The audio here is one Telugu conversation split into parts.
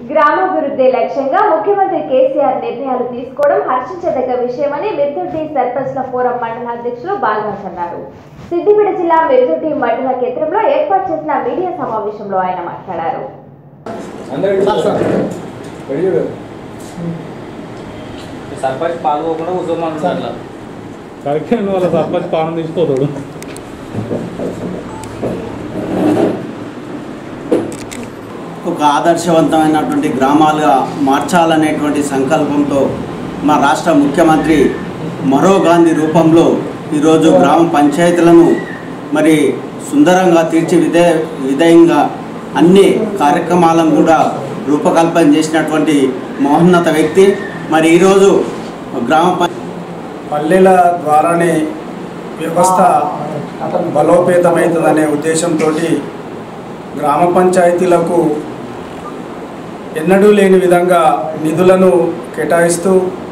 గ్రామాభివృద్ధి లక్ష్యంగా ముఖ్యమంత్రి కేసీఆర్ నిర్ణయాలు తీసుకోవడం హర్షించదగ్గ విషయమని మిర్దుడ్డి సర్పంచ్ల ఫోరం మండల అధ్యక్షులు బాలరాజ్ అన్నారు సిద్దిపేట జిల్లా మిర్దుడ్డి మండల కేంద్రంలో ఏర్పాటు చేసిన మీడియా సమావేశంలో ఆయన మాట్లాడారు సర్పంచ్ పాల్గొకుండా కూర్చోమన్నారు అట్లా కరెక్టే వాళ్ళ సర్పంచ్ పాలన తీసుకోతాడు ఒక ఆదర్శవంతమైనటువంటి గ్రామాలుగా మార్చాలనేటువంటి సంకల్పంతో మా రాష్ట్ర ముఖ్యమంత్రి మరో గాంధీ రూపంలో ఈరోజు గ్రామ పంచాయతీలను మరి సుందరంగా తీర్చిదిద్దే విధంగా అన్ని కార్యక్రమాలను కూడా రూపకల్పన చేసినటువంటి మహోన్నత వ్యక్తి మరి ఈరోజు గ్రామ పం పల్లెల ద్వారానే వ్యవస్థ బలోపేతమవుతుందనే ఉద్దేశంతో గ్రామ పంచాయతీలకు ఎన్నడూ లేని విధంగా నిధులను కేటాయిస్తూ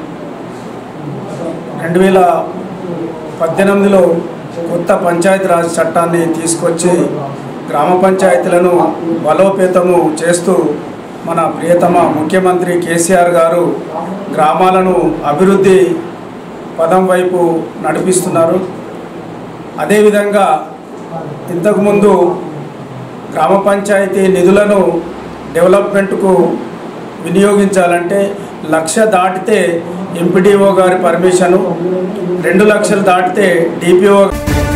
రెండు వేల పద్దెనిమిదిలో కొత్త పంచాయతీరాజ్ చట్టాన్ని తీసుకొచ్చి గ్రామ పంచాయతీలను బలోపేతము చేస్తూ మన ప్రియతమ ముఖ్యమంత్రి కేసీఆర్ గారు గ్రామాలను అభివృద్ధి పదం వైపు నడిపిస్తున్నారు అదేవిధంగా ఇంతకుముందు గ్రామ పంచాయతీ నిధులను డెవలప్మెంట్కు వినియోగించాలంటే లక్ష దాటితే ఎంపీడీఓ గారి పర్మిషను రెండు లక్షలు దాటితే డిపిఓ